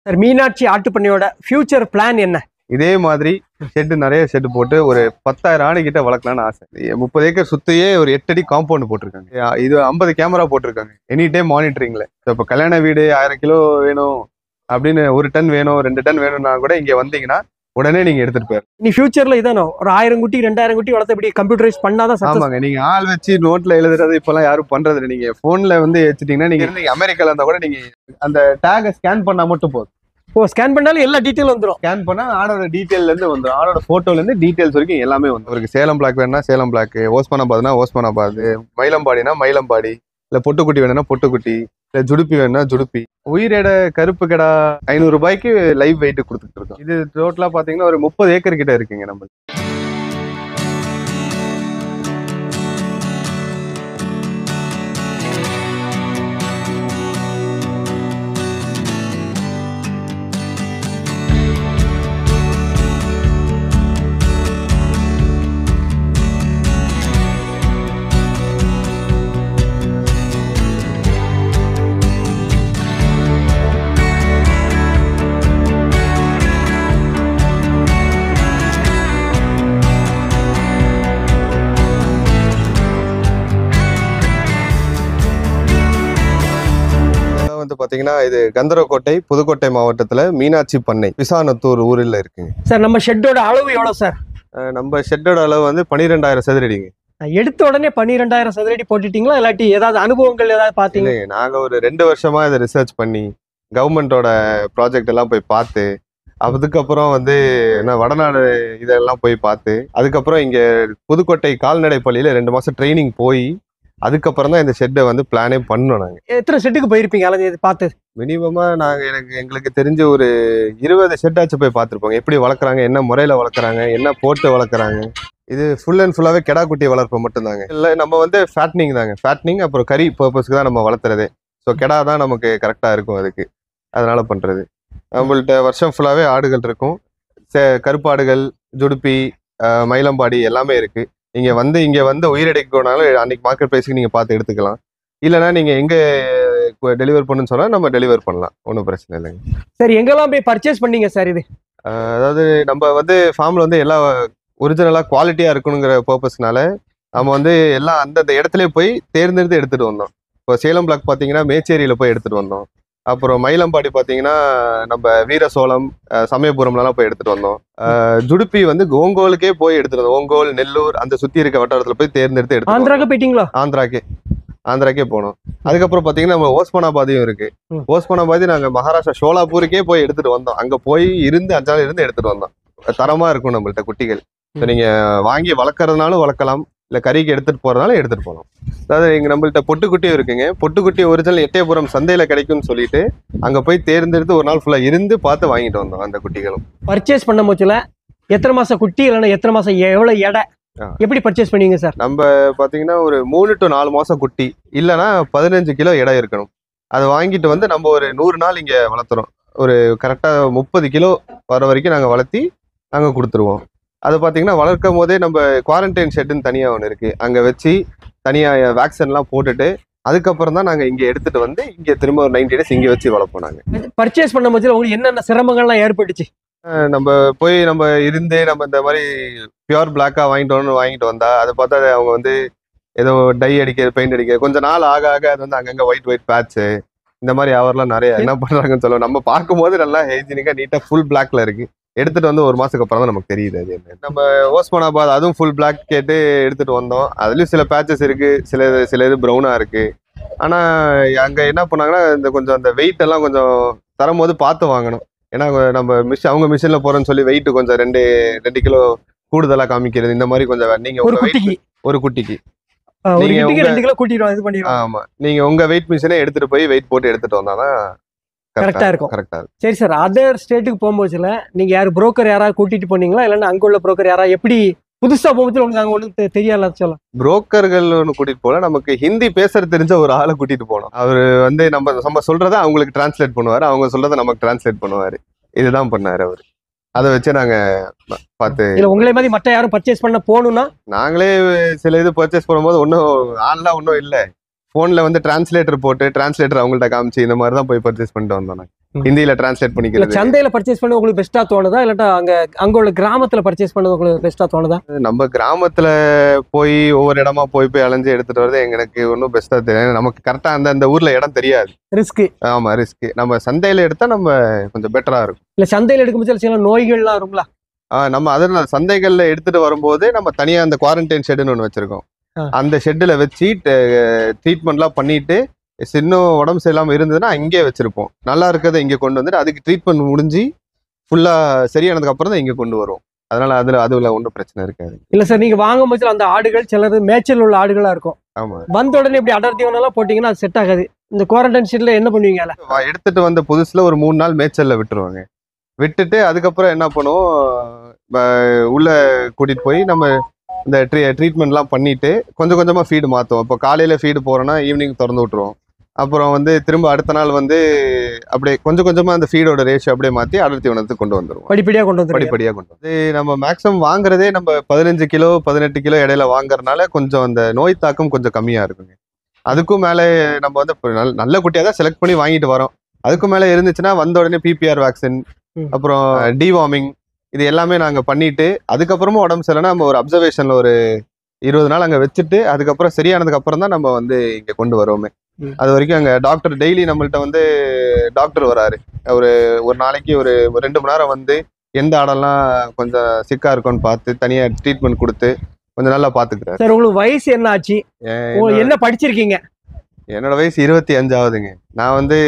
Sir Meenakshi ஆட்டுப்பண்ணையோட future plan என்ன இதே மாதிரி ஷெட்டு நிறைய ஷெட்டு போட்டு ஒரு பத்தாயிரம் ஆடு கிட்ட வளர்க்கலாம்னு ஆசை முப்பது ஏக்கர் சுத்தியே ஒரு எட்டு அடி காம்பவுண்ட் போட்டிருக்காங்க இது ஐம்பது கேமரா போட்டிருக்காங்க எனி டைம் மானிட்டரிங்ல இப்போ கல்யாண வீடு ஆயிரம் கிலோ வேணும் அப்படின்னு ஒரு டன் வேணும் ரெண்டு டன் வேணும்னா கூட இங்க வந்தீங்கன்னா உடனே நீங்க எடுத்துட்டு போயிடலாம் இனி ஃபியூச்சர்ல இதானோ ஒரு ஆயிரம் குட்டி ரெண்டாயிரம் குட்டி வளர்த்து இப்படி கம்ப்யூட்டரைஸ் பண்ணாதான் சக்சஸ் ஆமாங்க நீங்க ஆள் வச்சு நோட்ல எழுதுறது இப்பெல்லாம் யாரும் பண்றது இல்லை நீங்க போன்ல வந்து வச்சுட்டீங்கன்னா நீங்க இருந்து அமெரிக்கால இருந்தா கூட நீங்க அந்த டேகை ஸ்கேன் பண்ணா மட்டும் போதும் ஓ ஸ்கேன் பண்ணாலும் எல்லா டீட்டெயில் வந்துடும் ஸ்கேன் பண்ணா ஆடோட டீடைல்ல இருந்து வந்துடும் ஆடோட போட்டோல இருந்து டீடைல்ஸ் வரைக்கும் எல்லாமே வந்து அவருக்கு சேலம் பிளாக் வேணும்னா சேலம் பிளாக் ஓஸ்மானாபாத்னா ஓஸ்மானாபாத் மயிலம்பாடினா மயிலம்பாடி இல்ல பொட்டுக்குட்டி வேணும்னா பொட்டுக்குட்டி இல்ல ஜுடுப்பி வேணும்னா ஜுடுப்பி உயிரிட கருப்பு கடா ஐநூறு ரூபாய்க்கு லைவ் வெயிட் கொடுத்துட்டு இருக்கோம் இது டோட்டலா பாத்தீங்கன்னா ஒரு முப்பது ஏக்கர் கிட்ட இருக்குங்க நம்ம அதான் வந்து பாத்தீங்கன்னா இது கந்தரக்கோட்டை புதுக்கோட்டை மாவட்டத்துல மீனாட்சி பண்ணை விசானத்தூர் ஊரில் இருக்குங்க சார் நம்ம ஷெட்டோட அளவு எவ்வளவு சார் அஹ் நம்ம ஷெட்டோட அளவு வந்து பன்னிரெண்டாயிரம் சதுரடிங்க எடுத்த உடனே பன்னிரெண்டாயிரம் சதுரடி போட்டுட்டீங்களா இல்லாட்டி ஏதாவது அனுபவங்கள் ஏதாவது பாத்தீங்க இல்லைங்க நாங்க ஒரு ரெண்டு வருஷமா இதை ரிசர்ச் பண்ணி கவர்மெண்டோட ப்ராஜெக்ட் எல்லாம் போய் பார்த்து அதுக்கப்புறம் வந்து என்ன வடநாடு இதெல்லாம் போய் பார்த்து அதுக்கப்புறம் இங்க புதுக்கோட்டை கால்நடை பள்ளியில ரெண்டு மாசம் ட்ரைனிங் போய் அதுக்கப்புறம் தான் இந்த ஷெட்டை வந்து பிளானே பண்ணோம் நாங்க எத்தனை ஷெட்டுக்கு போயிருப்பீங்க அல்லது இது பார்த்து மினிமமா நாங்க எனக்கு எங்களுக்கு தெரிஞ்ச ஒரு இருபது ஷெட்டாச்சும் போய் பார்த்துருப்போங்க எப்படி வளர்க்குறாங்க என்ன முறையில வளர்க்குறாங்க என்ன போட்டு வளர்க்குறாங்க இது ஃபுல் அண்ட் ஃபுல்லாவே கெடா குட்டி வளர்ப்பு மட்டும்தாங்க இல்லை நம்ம வந்து ஃபேட்னிங் தாங்க ஃபேட்னிங் அப்புறம் கறி பர்பஸ்க்கு தான் நம்ம வளர்த்துறதே ஸோ கெடா தான் நமக்கு கரெக்டாக இருக்கும் அதுக்கு அதனால பண்றது நம்மள்ட்ட வருஷம் ஃபுல்லாவே ஆடுகள் இருக்கும் செ- கருப்பாடுகள் ஜுடுப்பி அஹ், மயிலம்பாடி எல்லாமே இருக்கு நீங்க வந்து இங்க வந்து உயிரிடைக்கு போனாலும் அன்னைக்கு மார்க்கெட் ப்ரைஸ்க்கு நீங்க பார்த்து எடுத்துக்கலாம் இல்லைன்னா நீங்க எங்க டெலிவர் பண்ணுன்னு சொன்னா நம்ம டெலிவர் பண்ணலாம் ஒன்றும் பிரச்சனை இல்லைங்க சரி எங்கெல்லாம் போய் பர்ச்சேஸ் பண்ணீங்க சார் இது அஹ் அதாவது நம்ம வந்து ஃபார்ம்ல வந்து எல்லா ஒரிஜினலா குவாலிட்டியா இருக்கணுங்கிற பர்பஸ்னால நம்ம வந்து எல்லாம் அந்தந்த இடத்துலயே போய் தேர்ந்தெடுத்து எடுத்துட்டு வந்தோம் இப்போ சேலம் பிளாக் பாத்தீங்கன்னா மேச்சேரியில போய் எடுத்துட்டு வந்தோம் அப்புறம் மயிலம்பாடி பாத்தீங்கன்னா நம்ம வீரசோளம் அஹ் சமயபுரம்லாம் போய் எடுத்துட்டு வந்தோம் அஹ் ஜுடுப்பி வந்து ஓங்கோலுக்கே போய் எடுத்துட்டு வந்தோம் ஓங்கோல் நெல்லூர் அந்த சுத்தி இருக்க வட்டாரத்துல போய் தேர்ந்தெடுத்து எடுத்து ஆந்திராக்கு போயிட்டீங்களா ஆந்திராக்கே ஆந்திராக்கே போனோம் அதுக்கப்புறம் பாத்தீங்கன்னா நம்ம ஓஸ்மானாபாதியும் இருக்கு ம். ஓஸ்மானாபாதி நாங்க மகாராஷ்டிரா ஷோலாப்பூருக்கே போய் எடுத்துட்டு வந்தோம் அங்க போய் இருந்து அஞ்சு நாள் இருந்து எடுத்துட்டு வந்தோம் தரமா இருக்கும் நம்மள்ட்ட குட்டிகள் So ம். நீங்க வாங்கி வளர்க்கறதுனாலும் வளர்க்கலாம் இல்ல கறிக்கு எடுத்துட்டு போறதுனாலும் எடுத்துட்டு போகலாம் அதாவது இங்க நம்மள்ட்ட பொட்டுக்குட்டியும் இருக்குங்க பொட்டுக்குட்டி ஒரிஜினல் எட்டயபுரம் சந்தையில கிடைக்கும்னு சொல்லிட்டு அங்க போய் தேர்ந்தெடுத்து ஒரு நாள் ஃபுல்லா இருந்து பார்த்து வாங்கிட்டு வந்தோம் அந்த குட்டிகளும் பர்ச்சேஸ் பண்ண போச்சுல எத்தனை மாசம் குட்டி இல்லைன்னா எத்தனை மாசம் எவ்வளவு எடை ஆ. எப்படி பர்ச்சேஸ் பண்ணீங்க சார் நம்ம பாத்தீங்கன்னா ஒரு மூணு டு நாலு மாசம் குட்டி இல்லைன்னா பதினஞ்சு கிலோ எடை இருக்கணும் அதை வாங்கிட்டு வந்து நம்ம ஒரு நூறு நாள் இங்க வளர்த்துறோம் ஒரு கரெக்டா முப்பது கிலோ வர வரைக்கும் நாங்க வளர்த்தி நாங்க கொடுத்துருவோம் அது பாத்தீங்கன்னா வளர்க்கும் போதே நம்ம குவாரண்டைன் ஷெட்டுன்னு தனியா ஒன்று இருக்கு அங்க வச்சு தனியா வேக்சின்லாம் போட்டுட்டு அதுக்கப்புறம் தான் நாங்க இங்க எடுத்துட்டு வந்து இங்க திரும்ப ஒரு நைன்டி டேஸ் இங்க வச்சு வளர்ப்போம் நாங்க பர்ச்சேஸ் பண்ண போச்சுல உங்களுக்கு என்னென்ன சிரமங்கள்லாம் ஏற்பட்டுச்சு அஹ் நம்ம போய் நம்ம இருந்து நம்ம இந்த மாதிரி பியூர் பிளாக்கா வாங்கிட்டு வரணும்னு வாங்கிட்டு வந்தா அதை பார்த்தா அது அவங்க வந்து ஏதோ டை அடிக்க பெயிண்ட் அடிக்க கொஞ்ச நாள் ஆக ஆக அது வந்து அங்கங்க ஒயிட் ஒயிட் பேட்ச் இந்த மாதிரி அவர்லாம் நிறைய என்ன பண்றாங்கன்னு சொல்லுவோம் நம்ம பார்க்கும்போது நல்லா ஹைஜீனிக்கா நீட்டா ஃபுல் பிளாக்ல இருக்கு எடுத்துட்டு வந்து ஒரு மாசத்துக்கு அப்புறம் தான் நமக்கு தெரியுது அது என்ன நம்ம ஓஸ்மானாபாத் அதுவும் ஃபுல் பிளாக் கேட்டு எடுத்துட்டு வந்தோம் அதுலயும் சில பேச்சஸ் இருக்கு சில இது- சில இது ப்ரௌனா இருக்கு ஆனா அங்க என்ன பண்ணாங்கன்னா இந்த கொஞ்சம் அந்த வெயிட் எல்லாம் கொஞ்சம் தரும்போது பார்த்து வாங்கணும் ஏன்னா நம்ம மிஷின் அவங்க மிஷின்ல போறேன்னு சொல்லி வெயிட் கொஞ்சம் ரெண்டு ரெண்டு கிலோ கூடுதலா காமிக்கிறது இந்த மாதிரி கொஞ்சம் நீங்க ஒரு உங்க weight- குட்டிக்கு ஒரு குட்டிக்கு ஆ, ஒரு நீங்க குட்டிக்கு உங்க- ரெண்டு கிலோ கூட்டிடுவோம் இது பண்ணிடுவோம் ஆமா நீங்க உங்க வெயிட் மிஷினே எடுத்துட்டு போய் வெயிட் போட்டு எடுத்துட்டு வந்தாதான் Correct ஆ இருக்கும். கரெக்டா இருக்கும் சரி சார் அதர் ஸ்டேட்டுக்கு போகும்போதுல நீங்க யார் புரோக்கர் யாராவது கூட்டிட்டு போனீங்களா இல்லைன்னா அங்க உள்ள புரோக்கர் யாராவது எப்படி புதுசா போகும்போது உங்களுக்கு அங்க ஒன்றும் தெரியல சொல்ல புரோக்கர்கள் ஒன்று கூட்டிட்டு போல நமக்கு ஹிந்தி பேசுறது தெரிஞ்ச ஒரு ஆளை கூட்டிட்டு போனோம் அவர் வந்து நம்ம நம்ம சொல்றத அவங்களுக்கு டிரான்ஸ்லேட் பண்ணுவாரு அவங்க சொல்றத நமக்கு டிரான்ஸ்லேட் பண்ணுவாரு இதுதான் பண்ணாரு அவர் அதை வச்சு நாங்க பா- பார்த்து இல்ல உங்களே மாதிரி மற்ற யாரும் பர்ச்சேஸ் பண்ண போகணும்னா நாங்களே சில இது பர்ச்சேஸ் பண்ணும்போது ஒன்றும் ஆன்லாம் ஒன்றும் இல்லை ஃபோனில் வந்து டிரான்ஸ்லேட்டர் போட்டு டிரான்ஸ்லேட்டர் அவங்கள்ட்ட காமிச்சு இந்த மாதிரி தான் போய் பர்ச்சேஸ் பண்ணிட்டு வந்தோம் நாங்க. ம். ஹிந்தியில டிரான்ஸ்லேட் இல்ல பண்ணிக்கிறது சந்தையில பர்ச்சேஸ் பண்ண உங்களுக்கு பெஸ்டா தோணுதா இல்லாட்டா அங்க அங்க உள்ள கிராமத்துல பர்ச்சேஸ் பண்ணது உங்களுக்கு பெஸ்டா தோணுதா நம்ம கிராமத்துல போய் ஒவ்வொரு இடமா போய் போய் அலைஞ்சு எடுத்துட்டு வரது எனக்கு ஒன்றும் பெஸ்டா தெரியும் நமக்கு கரெக்டா அந்த அந்த ஊர்ல இடம் தெரியாது ரிஸ்க் ஆமா ரிஸ்க் நம்ம சந்தையில எடுத்தா நம்ம கொஞ்சம் பெட்டரா இருக்கும் இல்ல சந்தையில எடுக்கும்போது சில நோய்கள்லாம் இருக்கும்ல ஆஹ் நம்ம அதனால சந்தைகள்ல எடுத்துட்டு வரும்போது நம்ம தனியா அந்த குவாரண்டைன் ஷெட்னு ஒன்று வச்சிருக்கோம் ஆ. அந்த ஷெட்ல வச்சு ட்ரீட்மெண்ட்லாம் பண்ணிட்டு இன்னும் உடம்பு சரியில்லாம இருந்ததுன்னா அங்கேயே வச்சிருப்போம் நல்லா இருக்கிறத இங்க கொண்டு வந்துட்டு அதுக்கு ட்ரீட்மெண்ட் முடிஞ்சு ஃபுல்லா சரியானதுக்கு அப்புறம் தான் இங்க கொண்டு வரும் அதனால அதுல அதுல ஒன்றும் பிரச்சனை இருக்காது இல்ல சார் நீங்க வாங்கும் போது அந்த ஆடுகள் சிலது மேய்ச்சல் உள்ள ஆடுகளா இருக்கும் ஆமா வந்த உடனே இப்படி அடர் தீவனம் எல்லாம் போட்டீங்கன்னா அது செட் ஆகாது இந்த குவாரண்டைன் ஷீட்ல என்ன பண்ணுவீங்க அதுல? வ- எடுத்துட்டு வந்த புதுசுல ஒரு மூணு நாள் மேய்ச்சல்ல விட்டுருவாங்க விட்டுட்டு அதுக்கப்புறம் என்ன பண்ணுவோம் வ- உள்ள கூட்டிட்டு போய் நம்ம இந்த ட்ரீ ட்ரீட்மெண்ட்லாம் பண்ணிட்டு கொஞ்சம் கொஞ்சமா ஃபீடு மாற்றுவோம் இப்போ காலையில ஃபீடு போறோம்னா ஈவினிங் திறந்து விட்டுருவோம் அப்புறம் வந்து திரும்ப அடுத்த நாள் வந்து அப்படியே கொஞ்சம் கொஞ்சமா அந்த ஃபீடோட ரேஷியோ அப்படியே மாத்தி அடர் தீவனத்துக்கு கொண்டு வந்துருவோம் படிப்படியா கொண்டு வந்து படிப்படியா கொண்டு வந்து நம்ம மேக்ஸிமம் வாங்குறதே நம்ம பதினஞ்சு கிலோ பதினெட்டு கிலோ இடையில வாங்குறதுனால கொஞ்சம் அந்த நோய் தாக்கம் கொஞ்சம் கம்மியா இருக்குங்க அதுக்கும் மேல நம்ம வந்து இப்ப நல்ல- நல்ல குட்டியா தான் செலக்ட் பண்ணி வாங்கிட்டு வரோம் அதுக்கும் மேல இருந்துச்சுன்னா வந்த உடனே பிபிஆர் வேக்சின் ம். அப்புறம் டிவார்மிங் இது எல்லாமே நாங்க பண்ணிட்டு அதுக்கப்புறமா உடம்பு சரியில்லைன்னா நம்ம ஒரு அப்சர்வேஷன்ல ஒரு இருபது நாள் அங்க வச்சுட்டு அதுக்கப்புறம் சரியானதுக்கு அப்புறம் தான் நம்ம வந்து இங்க கொண்டு வரோமே ம். அது வரைக்கும் அங்க டாக்டர் டெய்லி நம்மள்ட்ட வந்து டாக்டர் வராரு ஒரு ஒரு நாளைக்கு ஒரு ஒரு ரெண்டு மணி நேரம் வந்து எந்த ஆடெல்லாம் கொஞ்சம் சிக்கா இருக்கும்னு பார்த்து தனியா ட்ரீட்மெண்ட் கொடுத்து கொஞ்சம் நல்லா பாத்துக்கிறாரு சார் உங்களுக்கு வயசு என்ன ஆச்சு என் உங்களுக்கு என்ன படிச்சிருக்கீங்க என்னோட வயசு இருபத்தி அஞ்சாவதுங்க நான் வந்து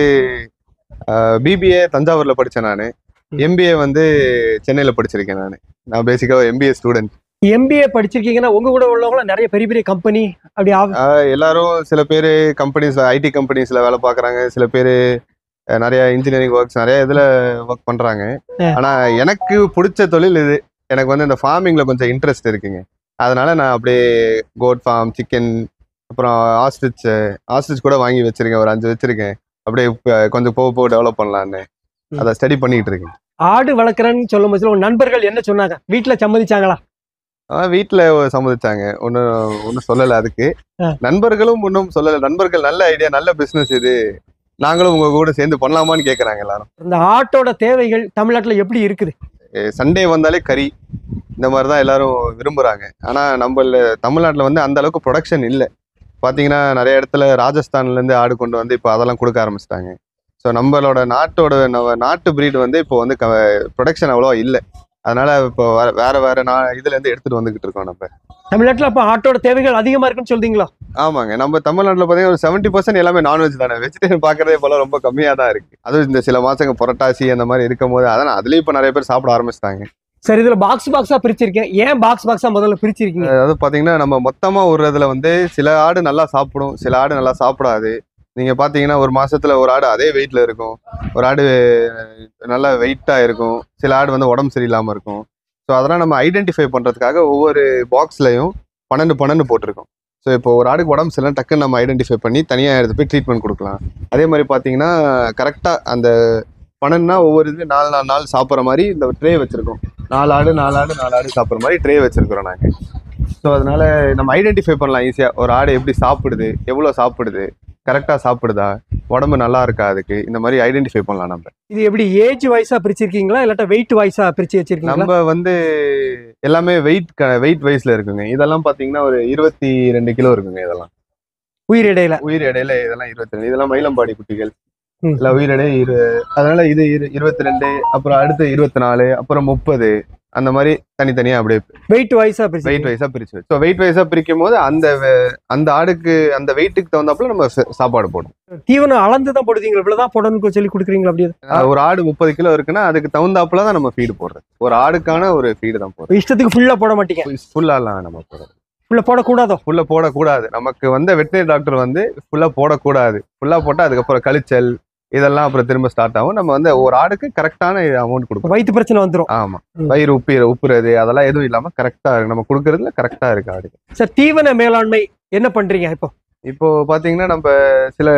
பிபிஏ தஞ்சாவூர்ல படிச்சேன் நான் ம். எம்பிஏ வந்து சென்னையில படிச்சிருக்கேன் நான் நான் பேசிக்கா எம்பிஏ ஸ்டூடெண்ட் எம்பிஏ படிச்சிருக்கீங்கன்னா உங்க கூட உள்ளவங்க நிறைய பெரிய பெரிய கம்பெனி அப்படி ஆ- எல்லாரும் சில பேர் கம்பெனிஸ்ல ஐடி கம்பெனிஸ்ல வேலை பார்க்கறாங்க சில பேர் நிறைய இன்ஜினியரிங் ஒர்க்ஸ் நிறைய இதுல ஒர்க் பண்றாங்க ஆ. ஆனா எனக்கு பிடிச்ச தொழில் இது எனக்கு வந்து இந்த ஃபார்மிங்ல கொஞ்சம் இன்ட்ரெஸ்ட் இருக்குங்க அதனால நான் அப்படியே கோட் ஃபார்ம் சிக்கன் அப்புறம் ஆஸ்ட்ரிச் ஆஸ்ட்ரிச் கூட வாங்கி வச்சிருக்கேன் ஒரு அஞ்சு வச்சிருக்கேன் அப்படியே இப்ப கொஞ்சம் போக போக டெவலப் பண்ணலான்னு ம். அதை ஸ்டடி பண்ணிட்டு இருக்கேன் ஆடு வளர்க்குறேன்னு சொல்லும் போது உங்க நண்பர்கள் என்ன சொன்னாங்க வீட்டுல சம்மதிச்சாங்களா ஆஹ் வீட்டுல சம்மதிச்சாங்க ஒன்றும் ஒன்றும் சொல்லலை அதுக்கு ஆ. நண்பர்களும் ஒன்றும் சொல்லலை நண்பர்கள் நல்ல ஐடியா நல்ல பிசினஸ் இது நாங்களும் உங்க கூட சேர்ந்து பண்ணலாமான்னு கேட்கறாங்க எல்லாரும் இந்த ஆட்டோட தேவைகள் தமிழ்நாட்டுல எப்படி இருக்குது சண்டே வந்தாலே கறி இந்த மாதிரி தான் எல்லாரும் விரும்புறாங்க ஆனா நம்மள தமிழ்நாட்டில் வந்து அந்த அளவுக்கு ப்ரொடக்ஷன் இல்லை பாத்தீங்கன்னா நிறைய இடத்துல ராஜஸ்தான்ல இருந்து ஆடு கொண்டு வந்து இப்போ அதெல்லாம் கொடுக்க ஆரம்பிச்சிட்டாங்க ஸோ நம்மளோட நாட்டோட நம்ம நாட்டு breed வந்து இப்போ வந்து ப்ரொடக்ஷன் அவ்வளோவா இல்லை அதனால இப்போ வேற- வேற வேற நா இதுல இருந்து எடுத்துட்டு வந்துகிட்டு இருக்கோம் நம்ம தமிழ்நாட்டுல அப்ப ஆட்டோட தேவைகள் அதிகமா இருக்குன்னு சொல்றீங்களா ஆமாங்க நம்ம தமிழ்நாட்டில் பார்த்தீங்கன்னா ஒரு செவன்ட்டி பர்சன்ட் எல்லாமே நான்வெஜ் தானே வெஜிடேரியன் பார்க்கறதே போல ரொம்ப கம்மியாக தான் இருக்கு அதுவும் இந்த சில மாசங்க புரட்டாசி அந்த மாதிரி இருக்கும் போது அதான் அதுலயும் இப்போ நிறைய பேர் சாப்பிட ஆரம்பிச்சிட்டாங்க சரி இதுல பாக்ஸ் பாக்ஸா பிரிச்சிருக்கேன் ஏன் பாக்ஸ் பாக்ஸா முதல்ல பிரிச்சிருக்கீங்க அதாவது பாத்தீங்கன்னா நம்ம மொத்தமா விடுறதுல வந்து சில ஆடு நல்லா சாப்பிடும் சில ஆடு நல்லா சாப்பிடாது நீங்க பாத்தீங்கன்னா ஒரு மாசத்துல ஒரு ஆடு அதே வெயிட்ல இருக்கும் ஒரு ஆடு நல்லா வெயிட்டா இருக்கும் சில ஆடு வந்து உடம்பு சரியில்லாம இருக்கும் ஸோ அதெல்லாம் நம்ம ஐடென்டிஃபை பண்றதுக்காக ஒவ்வொரு பாக்ஸ்லயும் பன்னெண்டு பன்னெண்டு போட்டிருக்கோம் ஸோ இப்போ ஒரு ஆடுக்கு உடம்பு சரியில்லை டக்குன்னு நம்ம ஐடென்டிஃபை பண்ணி தனியாக எடுத்து போய் ட்ரீட்மெண்ட் கொடுக்கலாம் அதே மாதிரி பார்த்தீங்கன்னா கரெக்டாக அந்த பன்னெண்டுனா ஒவ்வொரு இது நாலு நாலு நாள் சாப்பிட்ற மாதிரி இந்த ட்ரே வச்சிருக்கோம் நாலு ஆடு நாலு ஆடு நாலு ஆடு சாப்பிட்ற மாதிரி ட்ரே வச்சிருக்கிறோம் நாங்கள் ஸோ அதனால நம்ம ஐடென்டிஃபை பண்ணலாம் ஈஸியாக ஒரு ஆடு எப்படி சாப்பிடுது எவ்வளோ சாப்பிடுது கரெக்டாக சாப்பிடுதா உடம்பு நல்லா இருக்கா அதுக்கு இந்த மாதிரி ஐடென்டிஃபை பண்ணலாம் நம்ம இது எப்படி ஏஜ் வைஸா பிரிச்சிருக்கீங்களா இல்லாட்டா வெயிட் வைஸா பிரிச்சு வச்சிருக்கீங்களா நம்ம வந்து எல்லாமே வெயிட் வெயிட் வைஸ்ல இருக்குங்க இதெல்லாம் பாத்தீங்கன்னா ஒரு இருபத்தி ரெண்டு கிலோ இருக்குங்க இதெல்லாம் உயிர் இடையில உயிர் இடையில இதெல்லாம் இருபத்தி ரெண்டு இதெல்லாம் மயிலம்பாடி குட்டிகள் ம். இல்ல உயிர் எடை இரு அதனால இது இரு- இருபத்தி ரெண்டு அப்புறம் அடுத்து இருபத்தி நாலு அப்புறம் முப்பது அந்த மாதிரி தனித்தனியா அப்படியே வெயிட் வைஸா பிரிச்சு வெயிட் வைஸா பிரிச்சு வச்சு ஸோ வெயிட் வைஸா பிரிக்கும் போது அந்த வெ- அந்த ஆடுக்கு அந்த வெயிட்டுக்கு தகுந்தாப்புல நம்ம ச- சாப்பாடு போடணும் தீவனம் அளந்து தான் போடுவீங்க இவ்வளவுதான் போடணும்னு சொல்லி கொடுக்குறீங்களா அப்படியே அஹ் ஒரு ஆடு முப்பது கிலோ இருக்குன்னா அதுக்கு தகுந்தாப்புல தான் நம்ம ஃபீடு போடுறது ஒரு ஆடுக்கான ஒரு ஃபீடு தான் போடுறது இஷ்டத்துக்கு ஃபுல்லா போட மாட்டீங்க ஃபுல்லாலாம் நம்ம போடுறது ஃபுல்லா போடக்கூடாதோ ஃபுல்லா போடக்கூடாது நமக்கு வந்த வெட்டினரி டாக்டர் வந்து ஃபுல்லா போடக்கூடாது ஃபுல்லா போட்டா அதுக்கப்புறம் கழிச்சல் இதெல்லாம் அப்புறம் திரும்ப ஸ்டார்ட் ஆகும் நம்ம வந்து ஒரு ஆடுக்கு கரெக்டான அமௌண்ட் கொடுக்கணும் வயிற்று பிரச்சனை வந்துரும் ஆமா ம். வயிறு உப்பி உப்புறது அதெல்லாம் எதுவும் இல்லாம கரெக்டா இருக்கு நம்ம கொடுக்கறதுல கரெக்டா இருக்கு ஆடு சார் தீவன மேலாண்மை என்ன பண்றீங்க இப்போ இப்போ பாத்தீங்கன்னா நம்ம சில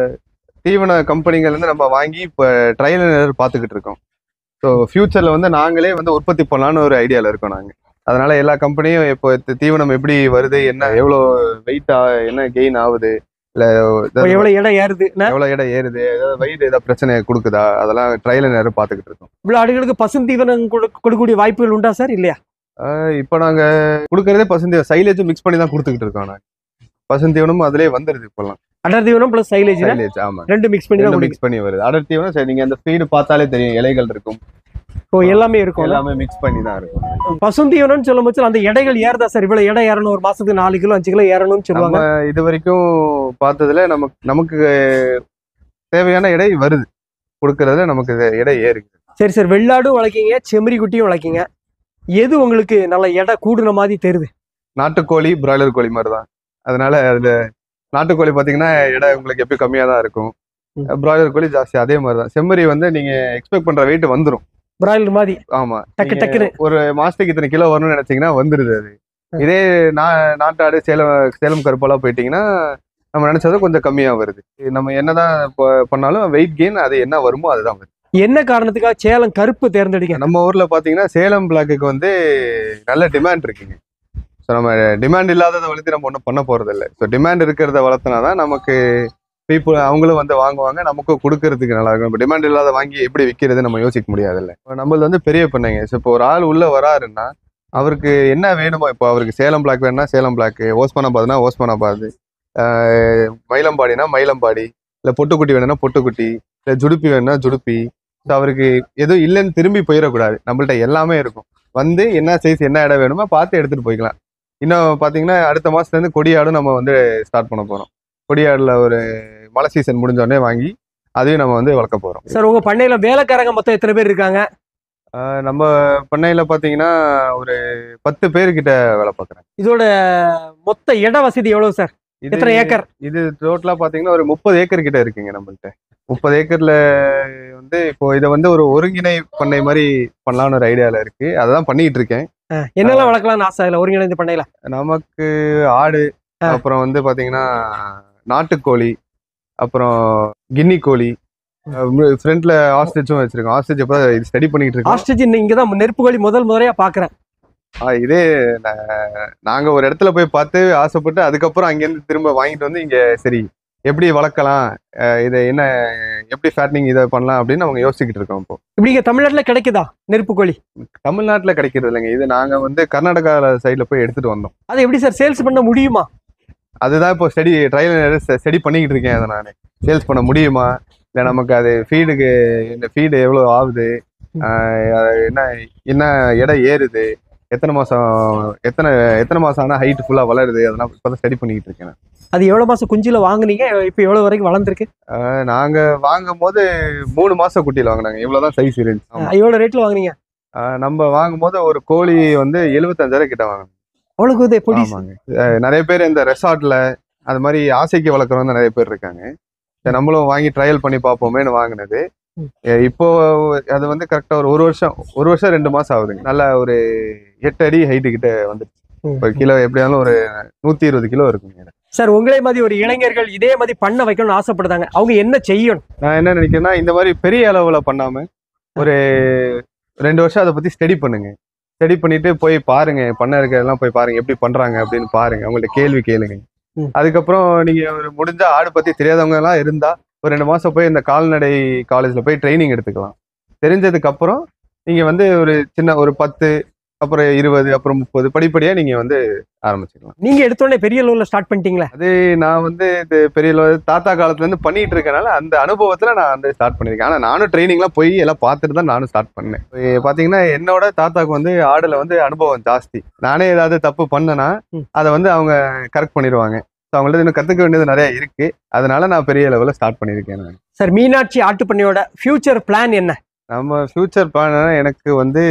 தீவன கம்பெனிகள் வந்து நம்ம வாங்கி இப்போ ட்ரையல் பார்த்துக்கிட்டு இருக்கோம் ஸோ ஃபியூச்சர்ல வந்து நாங்களே வந்து உற்பத்தி பண்ணலாம்னு ஒரு ஐடியால இருக்கோம் நாங்க அதனால எல்லா கம்பெனியும் இப்போ தி- தீவனம் எப்படி வருது என்ன எவ்வளோ வெயிட் என்ன கெயின் ஆகுது இல்ல இப்போ எவ்வளவு இடம் ஏறுது என்ன? எவ்வளவு இடம் ஏறுது ஏதாவது வயிறு ஏதாவது பிரச்சனை கொடுக்குதா அதெல்லாம் ட்ரையல் நேரம் பாத்துக்கிட்டு இருக்கோம் இவ்வளவு ஆடுகளுக்கு பசுந்தீவனம் கொடு- கொடுக்கக்கூடிய வாய்ப்புகள் உண்டா சார் இல்லையா ஆஹ் இப்போ நாங்க கொடுக்கறதே பசுந்தீவனம் சைலேஜும் மிக்ஸ் பண்ணி தான் கொடுத்துக்கிட்டு இருக்கோம் நாங்க பசுந்தீவனம் அதுலயே வந்துருது இப்பெல்லாம் அடர் தீவனம் பிளஸ் சைலேஜ் சைலேஜ் ஆமா ரெண்டு மிக்ஸ் பண்ணி தான் மிக்ஸ் பண்ணி வருது அடர் தீவனம் சரி நீங்க அந்த ஃபீடு பார்த்தாலே தெரியும் இலைகள் இருக்கும் இப்போ எல்லாமே இருக்கும் எல்லாமே மிக்ஸ் பண்ணி தான் இருக்கும் பசுந்தீவனம்னு சொல்லும் போது அந்த எடைகள் ஏறுதா சார் இவ்வளவு எடை ஏறணும் ஒரு மாசத்துக்கு நாலு கிலோ அஞ்சு கிலோ ஏறணும்னு சொல்லுவாங்க நம்ம இது வரைக்கும் பார்த்ததுல நமக்கு நமக்கு தேவையான எடை வருது கொடுக்கறதுல நமக்கு இது எடை ஏறுது சரி சார் வெள்ளாடும் வளர்க்கீங்க செம்மறி குட்டியும் வளர்க்கீங்க எது உங்களுக்கு நல்ல எடை கூடுன மாதிரி தெரியுது நாட்டுக்கோழி பிராய்லர் கோழி மாதிரி தான் அதனால அதுல நாட்டுக்கோழி பாத்தீங்கன்னா எடை உங்களுக்கு எப்பயும் கம்மியா தான் இருக்கும் ம். பிராய்லர் கோழி ஜாஸ்தி அதே மாதிரி தான் செம்மறி வந்து நீங்க எக்ஸ்பெக்ட் பண்ற வெயிட் வந்துரும் பிராய்லர் மாதிரி ஆமா டக்கு நீங்க டக்குன்னு ஒரு மாசத்துக்கு இத்தனை கிலோ வரணும்னு நினைச்சீங்கன்னா வந்துருது அது இதே நா நாட்டாடு சேலம் சேலம் கருப்பெல்லாம் போயிட்டீங்கன்னா நம்ம நினைச்சது கொஞ்சம் கம்மியா வருது நம்ம என்னதான் ப- பண்ணாலும் வெயிட் கெயின் அது என்ன வருமோ அதுதான் வருது என்ன காரணத்துக்காக சேலம் கருப்பு தேர்ந்தெடுக்க நம்ம ஊர்ல பாத்தீங்கன்னா சேலம் பிளாக்குக்கு வந்து நல்ல டிமாண்ட் இருக்குங்க ஸோ நம்ம டிமாண்ட் இல்லாததை வளர்த்து நம்ம ஒன்றும் பண்ண போறது இல்லை ஸோ டிமாண்ட் இருக்கிறத வளர்த்தனா தான் நமக்கு பீப்புள் அவங்களும் வந்து வாங்குவாங்க நமக்கும் கொடுக்கறதுக்கு நல்லா இருக்கும் இப்போ டிமாண்ட் இல்லாத வாங்கி எப்படி விற்கிறது நம்ம யோசிக்க முடியாதுல்ல இப்போ நம்மளது வந்து பெரிய பண்ணைங்க ஸோ இப்போ ஒரு ஆள் உள்ள வராருன்னா அவருக்கு என்ன வேணுமோ இப்போ அவருக்கு சேலம் பிளாக் வேணும்னா சேலம் பிளாக் ஓஸ்மானாபாத்னா ஓஸ்மானாபாத் ஆஹ் மயிலம்பாடினா மயிலம்பாடி இல்லை பொட்டுக்குட்டி வேணும்னா பொட்டுக்குட்டி இல்லை ஜுடுப்பி வேணும்னா ஜுடுப்பி ஸோ அவருக்கு எதுவும் இல்லைன்னு திரும்பி போயிடக்கூடாது நம்மள்ட்ட எல்லாமே இருக்கும் வந்து என்ன சைஸ் என்ன இடம் வேணுமோ பார்த்து எடுத்துட்டு போய்க்கலாம் இன்னும் பார்த்தீங்கன்னா அடுத்த மாசத்துலேருந்து கொடியாடும் நம்ம வந்து ஸ்டார்ட் பண்ண போகிறோம் கொடியாடில் ஒரு மழை சீசன் முடிஞ்ச உடனே வாங்கி அதையும் நம்ம வந்து வளர்க்க போகிறோம் சார் உங்க பண்ணையில வேலைக்காரங்க மொத்தம் எத்தனை பேர் இருக்காங்க நம்ம பண்ணையில் பார்த்தீங்கன்னா ஒரு பத்து பேர்கிட்ட வேலை பார்க்குறேன் இதோட மொத்த இட வசதி எவ்வளவு சார் எத்தனை ஏக்கர் இது டோட்டலாக பார்த்தீங்கன்னா ஒரு முப்பது ஏக்கர் கிட்ட இருக்குங்க நம்மள்ட்ட முப்பது ஏக்கர்ல வந்து இப்போ இதை வந்து ஒரு ஒருங்கிணை பண்ணை மாதிரி பண்ணலாம்னு ஒரு ஐடியாவில் இருக்கு அதை தான் பண்ணிட்டு இருக்கேன் அஹ், என்னெல்லாம் வளர்க்கலாம்னு ஆசை இல்ல ஒருங்கிணைந்த பண்ணையில நமக்கு ஆடு ஆ. அப்புறம் வந்து பாத்தீங்கன்னா நாட்டுக்கோழி அப்புறம் கின்னி கோழி ஃப்ரண்ட்ல ஆஸ்ட்ரிச்சும் வச்சிருக்கோம் ஆஸ்ட்ரிச் இப்போ இது ஸ்டடி பண்ணிட்டு இருக்கோம் ஆஸ்ட்ரிச் இங்கதான் நெருப்பு கோழி முதல் முதலையா பாக்குறேன் ஆ, இதே நா- நாங்க ஒரு இடத்துல போய் பார்த்து ஆசைப்பட்டு அதுக்கப்புறம் அங்கேருந்து திரும்ப வாங்கிட்டு வந்து இங்க சரி எப்படி வளர்க்கலாம் அஹ் இதை என்ன எப்படி ஃபேட்னிங் இதை பண்ணலாம் அப்படின்னு அவங்க யோசிச்சுக்கிட்டு இருக்கோம் இப்போ இப்படி இங்க தமிழ்நாட்டுல கிடைக்குதா நெருப்பு கோழி தமிழ்நாட்டுல கிடைக்கிறது இல்லைங்க இது நாங்க வந்து கர்நாடகா சைட்ல போய் எடுத்துட்டு வந்தோம் அதை எப்படி சார் சேல்ஸ் பண்ண முடியுமா அதுதான் இப்போ ஸ்டடி ட்ரையல் ஸ்டடி பண்ணிக்கிட்டு இருக்கேன் அதை நான் சேல்ஸ் பண்ண முடியுமா இல்லை நமக்கு அது ஃபீடுக்கு இந்த ஃபீடு எவ்வளோ ஆகுது ஆஹ் அது என்ன என்ன எடை ஏறுது எத்தனை மாதம் எத்தனை எத்தனை மாதம் ஆனால் ஹைட் ஃபுல்லாக வளருது அதெல்லாம் இப்போ தான் ஸ்டடி பண்ணிக்கிட்டு இருக்கேன் நான். அது எவ்வளவு மாசம் குஞ்சுல வாங்குனீங்க இப்ப எவ்வளவு வரைக்கும் வளர்ந்துருக்கு ஆஹ் நாங்க வாங்கும் போது மூணு மாசம் குட்டியில் வாங்கினாங்க இவ்வளோதான் சைஸ் இருந்துச்சு ஆமா. எவ்வளவு ரேட்ல வாங்குனீங்க ஆஹ் நம்ம வாங்கும் போது ஒரு கோழி வந்து எழுபத்தஞ்சாயிரம் கிட்ட வாங்கினோம் அவ்வளவு இது பொடி ஆமாங்க அஹ் நிறைய பேர் இந்த ரெசார்ட்ல அது மாதிரி ஆசைக்கு வளர்க்குறவங்க நிறைய பேர் இருக்காங்க சரி, நம்மளும் வாங்கி ட்ரையல் பண்ணி பார்ப்போமேன்னு வாங்கினது ம். அஹ் இப்போ அது வந்து கரெக்டா ஒரு ஒரு வருஷம் ஒரு வருஷம் ரெண்டு மாசம் ஆகுதுங்க நல்ல ஒரு எட்டு அடி ஹைட்டு கிட்ட வந்துருச்சு ம். ஒரு கிலோ எப்படியாலும் ஒரு நூத்தி இருபது கிலோ இருக்குங்க சார் உங்களே மாதிரி ஒரு இளைஞர்கள் இதே மாதிரி பண்ண வைக்கணும்னு ஆசைப்படுதாங்க அவங்க என்ன செய்யணும் நான் என்ன நினைக்கிறேன்னா இந்த மாதிரி பெரிய அளவுல பண்ணாம ஒரு ரெண்டு வருஷம் அதை பத்தி ஸ்டடி பண்ணுங்க ஸ்டடி பண்ணிட்டு போய் பாருங்க பண்ண இருக்கிறதெல்லாம் போய் பாருங்க எப்படி பண்றாங்க அப்படின்னு பாருங்க அவங்கள்ட்ட கேள்வி கேளுங்க ம். அதுக்கப்புறம் நீங்க ஒரு முடிஞ்ச ஆடு பத்தி தெரியாதவங்க எல்லாம் இருந்தா ஒரு ரெண்டு மாசம் போய் இந்த கால்நடை காலேஜ்ல போய் ட்ரைனிங் எடுத்துக்கலாம் தெரிஞ்சதுக்கு அப்புறம் நீங்க வந்து ஒரு சின்ன ஒரு பத்து அப்புறம் இருபது அப்புறம் முப்பது படிப்படியா நீங்க வந்து ஆரம்பிச்சுக்கலாம் நீங்க எடுத்தோடனே பெரிய லெவல்ல ஸ்டார்ட் பண்ணிட்டீங்களா அது நான் வந்து இது பெரிய level தாத்தா காலத்துல இருந்து பண்ணிட்டு இருக்கனால அந்த அனுபவத்துல நான் வந்து ஸ்டார்ட் பண்ணிருக்கேன் ஆனா நானும் ட்ரைனிங்லாம் போய் எல்லாம் பார்த்துட்டு தான் நானும் ஸ்டார்ட் பண்ணேன் இப்ப பாத்தீங்கன்னா என்னோட தாத்தாக்கு வந்து ஆடுல வந்து அனுபவம் ஜாஸ்தி நானே ஏதாவது தப்பு பண்ணனா ம். அதை வந்து அவங்க கரெக்ட் பண்ணிடுவாங்க ஸோ அவங்கள்ட்ட இன்னும் கத்துக்க வேண்டியது நிறைய இருக்கு அதனால நான் பெரிய லெவலில் ஸ்டார்ட் பண்ணியிருக்கேன் நான் சார் மீனாட்சி ஆட்டுப்பண்ணையோட ஃபியூச்சர் பிளான் என்ன நம்ம ஃபியூச்சர் பிளான் எனக்கு வந்து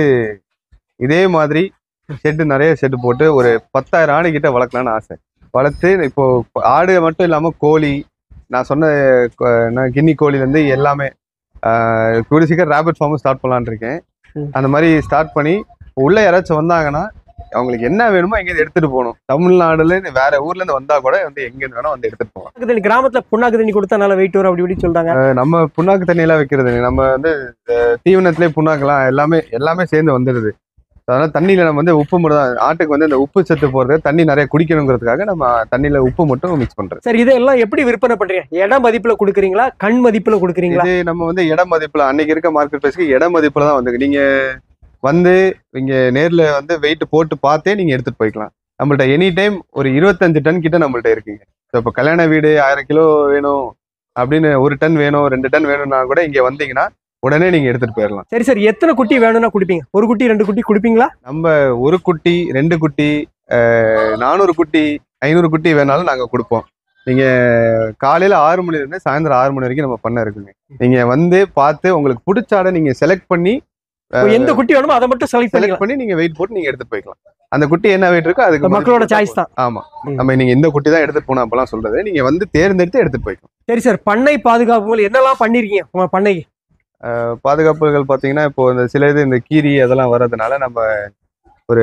இதே மாதிரி ஷெட்டு நிறைய ஷெட்டு போட்டு ஒரு பத்தாயிரம் ஆடு கிட்ட வளர்க்கலாம்னு ஆசை வளர்த்து இப்போ ஆடு மட்டும் இல்லாமல் கோழி நான் சொன்ன கொ- நான் கின்னி கோழிலேருந்து எல்லாமே ஆஹ் கூடிய சீக்கிரம் ரேபிட் ஃபார்மும் ஸ்டார்ட் பண்ணலான்னு இருக்கேன் ம். அந்த மாதிரி ஸ்டார்ட் பண்ணி உள்ள யாராச்சும் வந்தாங்கன்னா அவங்களுக்கு என்ன வேணுமோ எங்கேயும் எடுத்துட்டு போகணும் தமிழ்நாடுல இருந்து வேற ஊர்ல இருந்து வந்தா கூட வந்து எங்க வேணா வந்து எடுத்துட்டு போகலாம் புண்ணாக்கு தண்ணி கிராமத்துல புண்ணாக்கு தண்ணி கொடுத்தா நல்லா வெயிட் வரும் அப்படி இப்படி சொல்றாங்க அஹ் நம்ம புண்ணாக்கு தண்ணியெல்லாம் வைக்கிறது இல்லை. நம்ம வந்து அஹ், தீவனத்திலே புண்ணாக்கெல்லாம் எல்லாமே எல்லாமே சேர்ந்து வந்துடுது அதனால தண்ணியில நம்ம வந்து உப்பு மட்டும் தான் ஆட்டுக்கு வந்து இந்த உப்பு சத்து போறது தண்ணி நிறைய குடிக்கணுங்கிறதுக்காக நம்ம தண்ணியில உப்பு மட்டும் மிக்ஸ் பண்றது சார் இதெல்லாம் எப்படி விற்பனை பண்றீங்க இட மதிப்புல கொடுக்குறீங்களா கண் மதிப்புல கொடுக்குறீங்களா இது நம்ம வந்து இட மதிப்புல அன்னைக்கு இருக்க மார்க்கெட் பிரைஸ்க்கு இட மதிப்புல தான் வந்து நீங்க வந்து இங்க நேர்ல வந்து வெயிட் போட்டு பார்த்தே நீங்க எடுத்துட்டு போய்க்கலாம் நம்மள்ட்ட எனி டைம் ஒரு இருபத்தஞ்சு டன் கிட்ட நம்மள்ட்ட இருக்குங்க ஸோ இப்போ கல்யாண வீடு ஆயிரம் கிலோ வேணும் அப்படின்னு ஒரு டன் வேணும் ரெண்டு டன் வேணும்னா கூட இங்க வந்தீங்கன்னா உடனே நீங்க எடுத்துட்டு போயிடலாம் சரி சார் எத்தனை குட்டி வேணும்னா கொடுப்பீங்க ஒரு குட்டி ரெண்டு குட்டி கொடுப்பீங்களா நம்ம ஒரு குட்டி ரெண்டு குட்டி அஹ், நானூறு குட்டி ஐநூறு குட்டி வேணாலும் நாங்க கொடுப்போம் நீங்க காலையில ஆறு மணில இருந்து சாயந்தரம் ஆறு மணி வரைக்கும் நம்ம பண்ண இருக்குங்க நீங்க வந்து பார்த்து உங்களுக்கு பிடிச்ச ஆடை நீங்க செலக்ட் பண்ணி இப்போ எந்த குட்டி வேணுமோ அதை மட்டும் செலக்ட் செலக்ட் பண்ணிக்கலாம் பண்ணி நீங்க வெயிட் போட்டு நீங்க எடுத்துட்டு போய்க்கலாம் அந்த குட்டி என்ன வெயிட் இருக்கோ அதுக்கு இப்ப மக்களோட மதிப்பு சாய்ஸ் தான் ஆமா ம். நம்ம நீங்க இந்த குட்டி தான் எடுத்துட்டு போனோம் அப்பெல்லாம் சொல்றது நீங்க வந்து தேர்ந்தெடுத்து எடுத்துட்டு போய்க்கலாம் சரி சார் பண்ணை பாதுகாப்பு மூலம் என்னெல்லாம் பண்ணிருக்கீங்க உங்க பண்ணைக்கு அஹ் பாதுகாப்புகள் பாத்தீங்கன்னா இப்போ இந்த சில இது இந்த கீரி அதெல்லாம் வர்றதுனால நம்ம ஒரு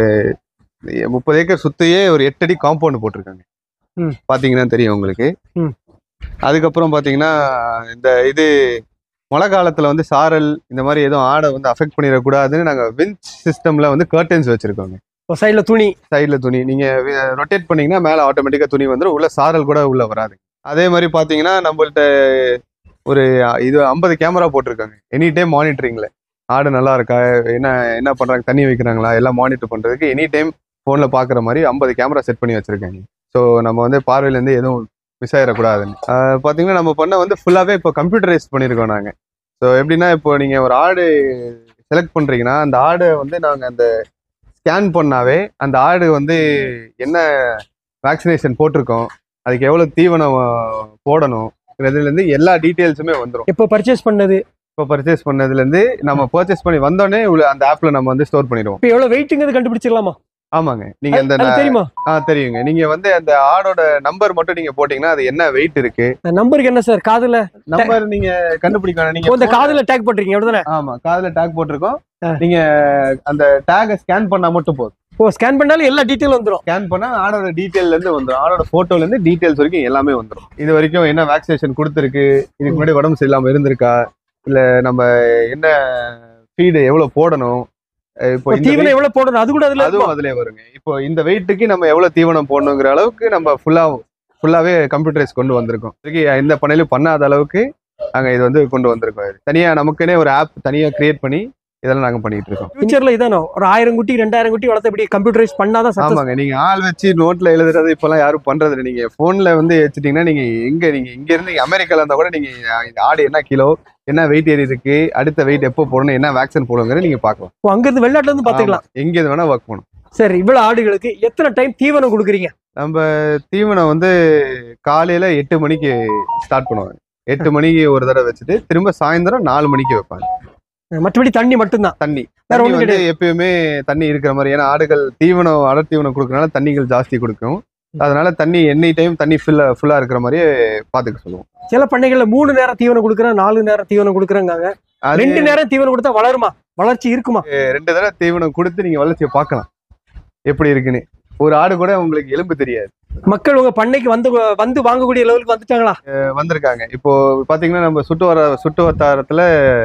முப்பது ஏக்கர் சுத்தியே ஒரு எட்டு அடி காம்பவுண்ட் போட்டிருக்காங்க ம். பாத்தீங்கன்னா தெரியும் உங்களுக்கு ம். அதுக்கப்புறம் பாத்தீங்கன்னா இந்த இது மழை காலத்துல வந்து சாரல் இந்த மாதிரி எதுவும் ஆடை வந்து அஃபெக்ட் பண்ணிடக்கூடாதுன்னு நாங்க விஞ்ச் சிஸ்டம்ல வந்து கர்டன்ஸ் வச்சிருக்கோங்க ஒரு சைடுல துணி சைடில் துணி நீங்கள் ரொட்டேட் பண்ணீங்கன்னா மேலே ஆட்டோமேட்டிக்காக துணி வந்துடும் உள்ள சாரல் கூட உள்ள வராது அதே மாதிரி பார்த்தீங்கன்னா நம்மள்ட்ட ஒரு இது ஐம்பது கேமரா போட்டிருக்காங்க எனி டைம் மானிட்டரிங்கில் ஆடு நல்லா இருக்கா என்ன என்ன பண்ணுறாங்க தண்ணி வைக்கிறாங்களா எல்லாம் மானிட்டர் பண்ணுறதுக்கு எனி டைம் ஃபோனில் பார்க்குற மாதிரி ஐம்பது கேமரா செட் பண்ணி வச்சுருக்காங்க ஸோ நம்ம வந்து பார்வையிலேருந்து எதுவும் மிஸ் ஆயிடக்கூடாதுன்னு ஆஹ் பார்த்தீங்கன்னா நம்ம பண்ண வந்து ஃபுல்லாகவே இப்போ கம்ப்யூட்டரைஸ் பண்ணியிருக்கோம் நாங்கள் ஸோ எப்படின்னா இப்போ நீங்கள் ஒரு ஆடு செலக்ட் பண்ணுறீங்கன்னா அந்த ஆடை வந்து நாங்கள் அந்த ஸ்கேன் பண்ணாவே அந்த ஆடு வந்து என்ன வேக்சினேஷன் போட்டிருக்கோம் அதுக்கு எவ்வளோ தீவனம் ஆஹ், போடணும் இதுலேருந்து எல்லா டீட்டெயில்ஸுமே வந்துடும் எப்போ பர்ச்சேஸ் பண்ணது இப்போ பர்ச்சேஸ் பண்ணதுலேருந்து நம்ம பர்ச்சேஸ் பண்ணி வந்தோடனே உள்ள அந்த ஆப்ல நம்ம வந்து ஸ்டோர் பண்ணிடுவோம் இப்போ எவ்வளவு வெயிட்டுங்கிறது கண்டுபிடிச்சிடலாமா ஆமாங்க நீங்க அந்த அது தெரியுமா ஆ தெரியுங்க நீங்க வந்து அந்த ஆடோட நம்பர் மட்டும் நீங்க போட்டீங்கன்னா அது என்ன வெயிட் இருக்கு நம்பருக்கு என்ன சார் காதுல நம்பர் நீங்க கண்டுபிடிக்கணும் ஓ, நீங்க இந்த காதுல டேக் பண்றீங்க அப்படிதானே ஆமா காதுல டேக் போட்டிருக்கோம் ஆ. நீங்க அந்த டேகை ஸ்கேன் பண்ணா மட்டும் போதும் ஓ ஸ்கேன் பண்ணாலும் எல்லா டீட்டெயில் வந்துரும் ஸ்கேன் பண்ணா ஆடோட டீடைல்ல இருந்து வந்துடும் ஆடோட போட்டோல இருந்து டீடைல்ஸ் வரைக்கும் எல்லாமே வந்துடும் இது வரைக்கும் என்ன வேக்சினேஷன் கொடுத்துருக்கு இதுக்கு முன்னாடி உடம்பு சரியில்லாம இருந்திருக்கா இல்ல நம்ம என்ன ஃபீடு எவ்வளவு போடணும் அஹ் இப்போ இந்த தீவனம் எவ்வளவு போடணும் அது கூட அதுல அதுவும் அதுலயே வருங்க இப்போ இந்த வெயிட்டுக்கு நம்ம எவ்வளவு தீவனம் போடணுங்கிற அளவுக்கு நம்ம ஃபுல்லா ஃபுல்லாவே கம்ப்யூட்டரைஸ் கொண்டு வந்திருக்கோம் இதுக்கு எந்த பண்ணையிலும் பண்ணாத அளவுக்கு நாங்க இது வந்து கொண்டு வந்திருக்கோம் இது தனியா நமக்குன்னே ஒரு ஆப் தனியா கிரியேட் பண்ணி இதெல்லாம் நாங்க பண்ணிட்டு இருக்கோம் ஃபியூச்சர்ல இதானோ ஒரு ஆயிரம் குட்டி ரெண்டாயிரம் குட்டி வளர்த்து இப்படி கம்ப்யூட்டரைஸ் பண்ணாதான் சக்சஸ் ஆமாங்க நீங்க ஆள் வச்சு நோட்ல எழுதுறது இப்பெல்லாம் யாரும் பண்றது இல்லை நீங்க போன்ல வந்து வச்சுட்டீங்கன்னா நீங்க எங்க நீங்க இங்க இருந்து இங்க அமெரிக்கால இருந்தா கூட நீங்க இந்த ஆடு என்ன கிலோ என்ன வெயிட் ஏறி இருக்கு அடுத்த வெயிட் எப்போ போடணும் என்ன வேக்சின் போடுங்கிற நீங்க பார்க்கலாம் அங்க இருந்து வெளிநாட்டுல இருந்து பாத்துக்கலாம் ஆமா. எங்க இது வேணா ஒர்க் பண்ணும் சரி இவ்வளவு ஆடுகளுக்கு எத்தனை டைம் தீவனம் கொடுக்குறீங்க நம்ம தீவனம் வந்து காலையில எட்டு மணிக்கு ஸ்டார்ட் பண்ணுவாங்க எட்டு மணிக்கு ஒரு தடவை வச்சுட்டு திரும்ப சாயந்தரம் நாலு மணிக்கு வைப்பாங்க மற்றபடி தண்ணி மட்டும்தான் தண்ணி வேற தண்ணி ஒண்ணும் வந்து எப்பயுமே தண்ணி இருக்கிற மாதிரி ஏன்னா ஆடுகள் தீவனம் அடர் தீவனம் கொடுக்கறனால தண்ணிகள் ஜாஸ்தி கொடுக்கும் அதனால தண்ணி எனி டைம் தண்ணி ஃபுல்லா ஃபுல்லா இருக்கிற மாதிரியே பாத்துக்க சொல்லுவோம் சில பண்ணைகள்ல மூணு நேரம் தீவனம் கொடுக்குறேன் நாலு நேரம் தீவனம் கொடுக்குறாங்க அது ரெண்டு நேரம் தீவனம் கொடுத்தா வளருமா வளர்ச்சி இருக்குமா ரெண்டு தடவை தீவனம் கொடுத்து நீங்க வளர்ச்சியை பார்க்கலாம் எப்படி இருக்குன்னு ஒரு ஆடு கூட உங்களுக்கு எலும்பு தெரியாது மக்கள் உங்க பண்ணைக்கு வந்து வந்து வாங்கக்கூடிய லெவலுக்கு வந்துட்டாங்களா அஹ் வந்திருக்காங்க இப்போ பாத்தீங்கன்னா நம்ம சுட்டு வர சுட்டு வட்டாரத்துல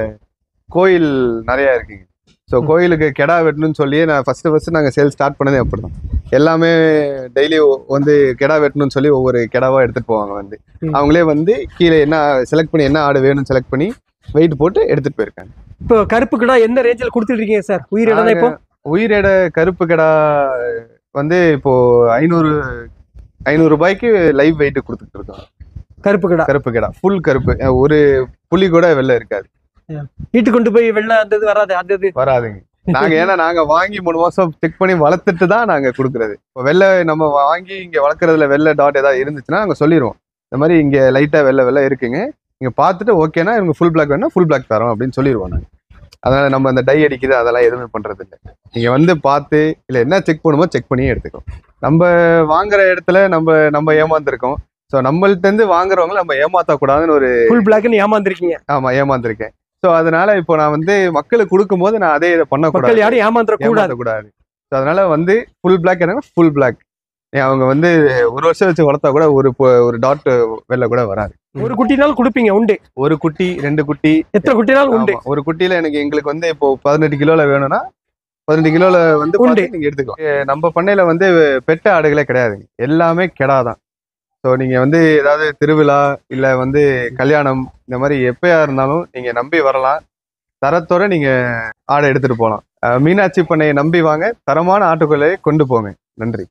கோயில் நிறைய இருக்குங்க ஸோ ம். கோயிலுக்கு கெடா வெட்டணும்னு சொல்லி நான் ஃபர்ஸ்ட் ஃபர்ஸ்ட் நாங்கள் சேல் ஸ்டார்ட் பண்ணதே அப்படிதான் எல்லாமே டெய்லி வந்து கெடா வெட்டணும்னு சொல்லி ஒவ்வொரு கெடாவா எடுத்துட்டு போவாங்க வந்து ம். அவங்களே வந்து கீழே என்ன செலக்ட் பண்ணி என்ன ஆடு வேணும்னு செலக்ட் பண்ணி வெயிட் போட்டு எடுத்துட்டு போயிருக்காங்க இப்போ கருப்பு கிடா எந்த ரேஞ்சில் கொடுத்துட்டு இருக்கீங்க சார் உயிர் இடம் இப்போ உயிரிட கருப்பு கெடா வந்து இப்போ ஐநூறு ஐநூறு ரூபாய்க்கு லைவ் வெயிட் கொடுத்துட்டு இருக்கோம் கருப்பு கிடா கருப்பு கெடா ஃபுல் கருப்பு அஹ் ஒரு புலி கூட வெளில இருக்காது வீட்டுக்கு கொண்டு போய் வெள்ள அந்த இது வராது அந்த இது வராதுங்க நாங்க ஏன்னா நாங்க வாங்கி மூணு மாசம் செக் பண்ணி வளர்த்துட்டு தான் நாங்க கொடுக்கறது இப்போ வெள்ளை நம்ம வாங்கி இங்க வளர்க்குறதுல வெள்ளை டாட் ஏதாவது இருந்துச்சுன்னா நாங்க சொல்லிடுவோம் இந்த மாதிரி இங்க லைட்டா வெள்ளை வெள்ளை இருக்குங்க நீங்க பார்த்துட்டு ஓகேனா இவங்க ஃபுல் பிளாக் வேணா ஃபுல் பிளாக் தரோம் அப்படின்னு சொல்லிடுவோம் நாங்க அதனால நம்ம அந்த டை அடிக்குது அதெல்லாம் எதுவுமே பண்றது இல்லை நீங்க வந்து பார்த்து இல்ல என்ன செக் பண்ணுமோ செக் பண்ணி எடுத்துக்கோ நம்ம வாங்குற இடத்துல நம்ம நம்ம ஏமாந்துருக்கோம் ஸோ நம்மள்ட்ட இருந்து வாங்குறவங்க நம்ம ஏமாத்தக்கூடாதுன்னு ஒரு ஃபுல் பிளாக்னு ஏமாந்துருக்கீங்க ஆமா ஏமாந்துருக்கேன் ஸோ அதனால இப்போ நான் வந்து மக்களுக்கு கொடுக்கும்போது நான் அதே இதை பண்ணக்கூடாது மக்கள் யாரும் ஏமாந்துட கூடாது கூடாது ஸோ அதனால வந்து ஃபுல் பிளாக் என்ன ஃபுல் பிளாக் அவங்க வந்து ஒரு வருஷம் வச்சு வளர்த்தா கூட ஒரு பொ- ஒரு டாட் வெளில கூட வராது ஒரு குட்டினாலும் கொடுப்பீங்க உண்டு ஒரு குட்டி ரெண்டு குட்டி எத்தனை குட்டினாலும் உண்டு ஆமா, ஒரு குட்டியில எனக்கு எங்களுக்கு வந்து இப்போ பதினெட்டு கிலோல வேணும்னா பதினெட்டு கிலோல வந்து உண்டு. பார்த்து நீங்க எடுத்துக்கலாம் ஏ, நம்ம பண்ணையில வந்து பெட்ட ஆடுகளே கிடையாதுங்க எல்லாமே கெடா தான் ஸோ நீங்க வந்து ஏதாவது திருவிழா இல்ல வந்து கல்யாணம் இந்த மாதிரி எப்பயா இருந்தாலும் நீங்க நம்பி வரலாம் தரத்தோட நீங்க ஆடை எடுத்துட்டு போகலாம் அஹ் மீனாட்சி பண்ணையை நம்பி வாங்க தரமான ஆட்டுக்கொள்ளையை கொண்டு போங்க நன்றி